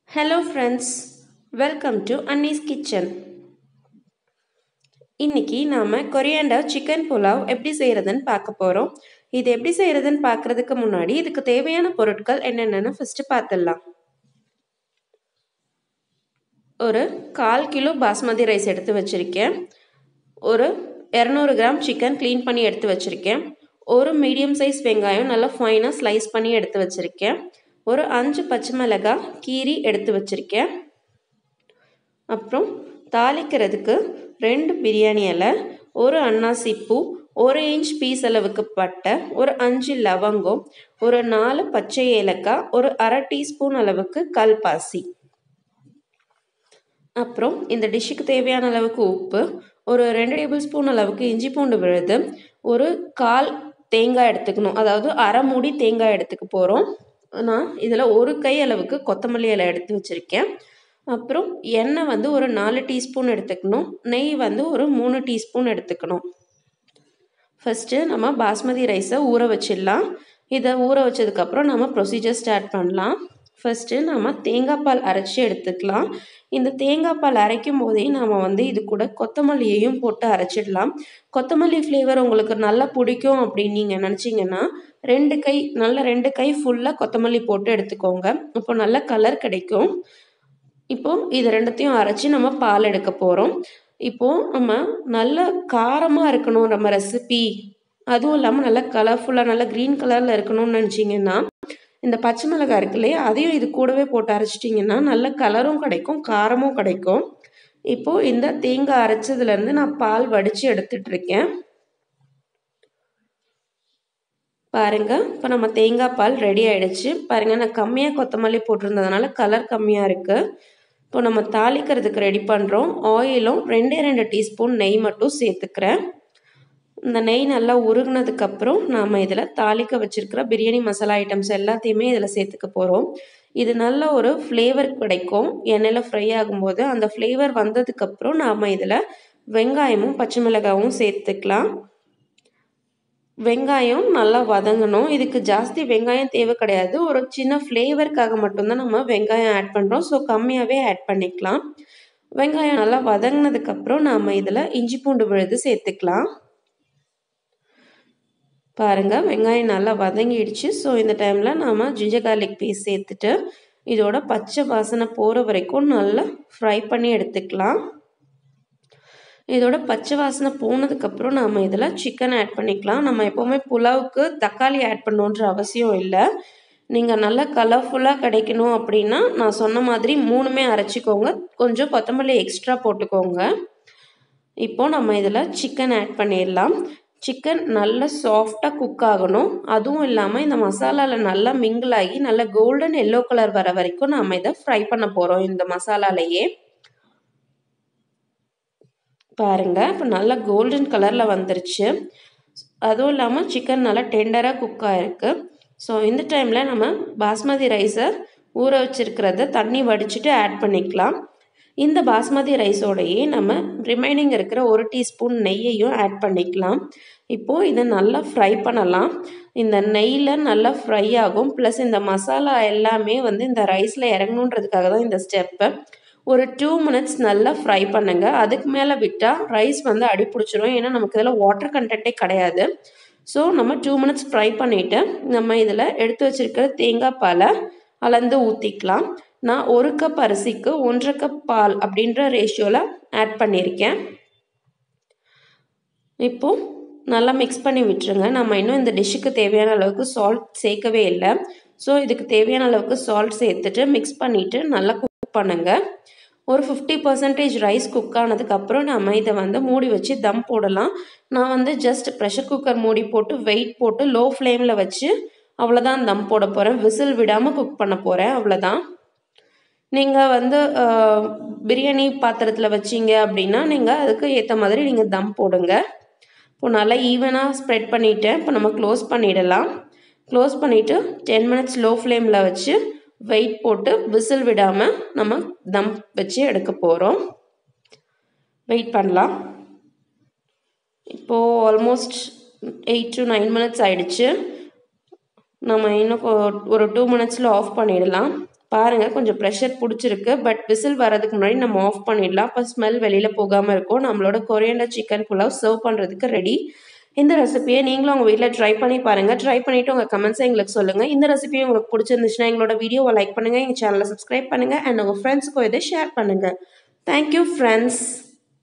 hello friends welcome to Annie's kitchen இன்னைக்கு நாம் coriander chicken pulao எப்படி செய்கிறதுன்னு பார்க்க போகிறோம் இது எப்படி செய்கிறதுன்னு பார்க்குறதுக்கு முன்னாடி இதுக்கு தேவையான பொருட்கள் என்னென்னு ஃபஸ்ட்டு பார்த்துடலாம் ஒரு கால் கிலோ பாஸ்மதி ரைஸ் எடுத்து வச்சுருக்கேன் ஒரு இரநூறு கிராம் சிக்கன் க்ளீன் பண்ணி எடுத்து வச்சுருக்கேன் ஒரு மீடியம் சைஸ் வெங்காயம் நல்லா ஃபைனாக ஸ்லைஸ் பண்ணி எடுத்து வச்சுருக்கேன் ஒரு அஞ்சு பச்சை மிளகாய் கீரி எடுத்து வச்சுருக்கேன் அப்புறம் தாளிக்கிறதுக்கு ரெண்டு பிரியாணி இலை ஒரு அன்னாசி பூ ஒரு இன்ச் பீஸ் அளவுக்கு பட்டை ஒரு அஞ்சு லவங்கம் ஒரு நாலு பச்சை ஏலக்காய் ஒரு அரை டீஸ்பூன் அளவுக்கு கல்பாசி அப்புறம் இந்த டிஷ்ஷுக்கு தேவையான அளவுக்கு உப்பு ஒரு ரெண்டு டேபிள் ஸ்பூன் அளவுக்கு இஞ்சி பூண்டு விழுது ஒரு கால் தேங்காய் எடுத்துக்கணும் அதாவது அரை மூடி தேங்காய் எடுத்துக்க போகிறோம் நான் இதில் ஒரு கை அளவுக்கு கொத்தமல்லி இலை எடுத்து வச்சுருக்கேன் அப்புறம் எண்ணெய் வந்து ஒரு நாலு டீஸ்பூன் எடுத்துக்கணும் நெய் வந்து ஒரு மூணு டீஸ்பூன் எடுத்துக்கணும் ஃபஸ்ட்டு நம்ம பாஸ்மதி ரைஸை ஊற வச்சிடலாம் இதை ஊற வச்சதுக்கப்புறம் நம்ம ப்ரொசீஜர் ஸ்டார்ட் பண்ணலாம் ஃபஸ்ட்டு நம்ம தேங்காய் பால் அரைச்சி எடுத்துக்கலாம் இந்த தேங்காய் பால் அரைக்கும் போதே நாம் வந்து இது கூட கொத்தமல்லியையும் போட்டு அரைச்சிடலாம் கொத்தமல்லி ஃப்ளேவர் உங்களுக்கு நல்லா பிடிக்கும் அப்படின்னு நீங்கள் நினச்சிங்கன்னா ரெண்டு கை நல்ல ரெண்டு கை ஃபுல்லாக கொத்தமல்லி போட்டு எடுத்துக்கோங்க இப்போ நல்ல கலர் கிடைக்கும் இப்போது இது ரெண்டுத்தையும் அரைச்சி நம்ம பால் எடுக்க போகிறோம் இப்போது நம்ம நல்ல காரமாக இருக்கணும் நம்ம ரெசிபி அதுவும் இல்லாமல் நல்லா கலர்ஃபுல்லாக நல்லா க்ரீன் கலரில் இருக்கணும்னு நினச்சிங்கன்னா இந்த பச்சை மிளகாய் இருக்கு இல்லையா அதையும் இது கூடவே போட்டு அரைச்சிட்டிங்கன்னா நல்ல கலரும் கிடைக்கும் காரமும் கிடைக்கும் இப்போது இந்த தேங்காய் அரைச்சதுலேருந்து நான் பால் வடித்து எடுத்துட்டு இருக்கேன் பாருங்க இப்போ நம்ம தேங்காய் பால் ரெடி ஆயிடுச்சு பாருங்க நான் கம்மியாக கொத்தமல்லி போட்டிருந்ததுனால கலர் கம்மியாக இருக்குது இப்போ நம்ம தாளிக்கிறதுக்கு ரெடி பண்ணுறோம் ஆயிலும் ரெண்டே ரெண்டு டீஸ்பூன் நெய் மட்டும் சேர்த்துக்கிறேன் இந்த நெய் நல்லா உருகுனதுக்கப்புறம் நாம் இதில் தாளிக்க வச்சுருக்கிற பிரியாணி மசாலா ஐட்டம்ஸ் எல்லாத்தையுமே இதில் சேர்த்துக்க போகிறோம் இது நல்ல ஒரு ஃப்ளேவர் கிடைக்கும் எண்ணெயில் ஃப்ரை ஆகும்போது அந்த ஃப்ளேவர் வந்ததுக்கப்புறம் நாம் இதில் வெங்காயமும் பச்சை மிளகாவும் சேர்த்துக்கலாம் வெங்காயம் நல்லா வதங்கணும் இதுக்கு ஜாஸ்தி வெங்காயம் தேவை கிடையாது ஒரு சின்ன ஃப்ளேவருக்காக மட்டும்தான் நம்ம வெங்காயம் ஆட் பண்ணுறோம் ஸோ கம்மியாகவே ஆட் பண்ணிக்கலாம் வெங்காயம் நல்லா வதங்கினதுக்கப்புறம் நாம் இதில் இஞ்சி பூண்டு விழுது சேர்த்துக்கலாம் பாருங்கள் வெங்காயம் நல்லா வதங்கிடுச்சு ஸோ இந்த டைமில் நாம் ஜிஞ்சர் கார்லிக் பேஸ்ட் சேர்த்துட்டு இதோட பச்சை வாசனை போகிற வரைக்கும் நல்லா ஃப்ரை பண்ணி எடுத்துக்கலாம் இதோட பச்சை வாசனை போனதுக்கப்புறம் நாம் இதில் சிக்கன் ஆட் பண்ணிக்கலாம் நம்ம எப்போவுமே புலாவுக்கு தக்காளி ஆட் பண்ணணுன்ற அவசியம் இல்லை நீங்கள் நல்லா கலர்ஃபுல்லாக கிடைக்கணும் அப்படின்னா நான் சொன்ன மாதிரி மூணுமே அரைச்சிக்கோங்க கொஞ்சம் கொத்தமல்லி எக்ஸ்ட்ரா போட்டுக்கோங்க இப்போது நம்ம இதில் சிக்கன் ஆட் பண்ணிடலாம் சிக்கன் நல்லா சாஃப்டாக குக் ஆகணும் அதுவும் இல்லாமல் இந்த மசாலாவில் நல்லா மிங்கிள் ஆகி நல்லா கோல்டன் எல்லோ கலர் வர வரைக்கும் நம்ம இதை ஃப்ரை பண்ண போகிறோம் இந்த மசாலாலேயே பாருங்க இப்போ நல்லா கோல்டன் கலரில் வந்துருச்சு அதுவும் இல்லாமல் சிக்கன் நல்லா டெண்டராக குக் ஆகிருக்கு ஸோ இந்த டைமில் நம்ம பாஸ்மதி ரைஸை ஊற வச்சுருக்கிறத தண்ணி வடிச்சிட்டு ஆட் பண்ணிக்கலாம் இந்த பாஸ்மதி ரைஸோடையே நம்ம ரிமைனிங் இருக்கிற ஒரு டீஸ்பூன் நெய்யையும் ஆட் பண்ணிக்கலாம் இப்போது இதை நல்லா ஃப்ரை பண்ணலாம் இந்த நெய்யில் நல்லா ஃப்ரை ஆகும் ப்ளஸ் இந்த மசாலா எல்லாமே வந்து இந்த ரைஸில் இறங்கணுன்றதுக்காக தான் இந்த ஸ்டெப்பு ஒரு டூ மினிட்ஸ் நல்லா ஃப்ரை பண்ணுங்கள் அதுக்கு மேலே விட்டால் ரைஸ் வந்து அடி பிடிச்சிரும் ஏன்னா நமக்கு இதில் வாட்டர் கண்டென்ட்டே கிடையாது ஸோ நம்ம டூ மினிட்ஸ் ஃப்ரை பண்ணிவிட்டு நம்ம இதில் எடுத்து வச்சுருக்கிற தேங்காய் பாலை அளந்து ஊற்றிக்கலாம் நான் ஒரு கப் அரிசிக்கு ஒன்றரை கப் பால் அப்படின்ற ரேஷியோவில் ஆட் பண்ணியிருக்கேன் இப்போது நல்லா மிக்ஸ் பண்ணி விட்டுருங்க நம்ம இன்னும் இந்த டிஷ்ஷுக்கு தேவையான அளவுக்கு சால்ட் சேர்க்கவே இல்லை ஸோ இதுக்கு தேவையான அளவுக்கு சால்ட் சேர்த்துட்டு மிக்ஸ் பண்ணிவிட்டு நல்லா குக் பண்ணுங்கள் ஒரு ஃபிஃப்டி பர்சன்டேஜ் ரைஸ் குக் ஆனதுக்கப்புறம் நம்ம இதை வந்து மூடி வச்சு தம் போடலாம் நான் வந்து ஜஸ்ட் ப்ரெஷர் குக்கர் மூடி போட்டு வெயிட் போட்டு லோ ஃப்ளேமில் வச்சு அவ்வளோதான் தம் போட போகிறேன் விசில் விடாமல் குக் பண்ண போகிறேன் அவ்வளோதான் நீங்கள் வந்து பிரியாணி பாத்திரத்தில் வச்சிங்க அப்படின்னா நீங்கள் அதுக்கு ஏற்ற மாதிரி நீங்கள் தம் போடுங்க இப்போ நல்லா ஈவனாக ஸ்ப்ரெட் பண்ணிவிட்டேன் இப்போ நம்ம க்ளோஸ் பண்ணிடலாம் க்ளோஸ் பண்ணிவிட்டு டென் மினிட்ஸ் லோ ஃப்ளேமில் வச்சு வெயிட் போட்டு விசில் விடாமல் நம்ம தம் வச்சு எடுக்க போகிறோம் வெயிட் பண்ணலாம் இப்போது almost eight to nine minutes ஆயிடுச்சு நம்ம இன்னும் ஒரு டூ மினிட்ஸில் ஆஃப் பண்ணிடலாம் பாருங்கள் கொஞ்சம் ப்ரெஷர் பிடிச்சிருக்கு பட் விசில் வரதுக்கு முன்னாடி நம்ம ஆஃப் பண்ணிடலாம் அப்போ ஸ்மெல் வெளியில் போகாமல் இருக்கும் நம்மளோட கொரியண்டர் சிக்கன் புலாவ் சர்வ் பண்ணுறதுக்கு ரெடி இந்த ரெசிபியை நீங்களும் உங்கள் வீட்டில் ட்ரை பண்ணி பாருங்கள் ட்ரை பண்ணிவிட்டு உங்கள் கமெண்ட்ஸை எங்களுக்கு சொல்லுங்கள் இந்த ரெசிபி உங்களுக்கு பிடிச்சிருந்துச்சுன்னா எங்களோட வீடியோவை லைக் பண்ணுங்கள் எங்கள் சேனலை சப்ஸ்கிரைப் பண்ணுங்கள் அண்ட் உங்கள் ஃப்ரெண்ட்ஸுக்கும் இதை ஷேர் பண்ணுங்கள் தேங்க்யூ ஃப்ரெண்ட்ஸ்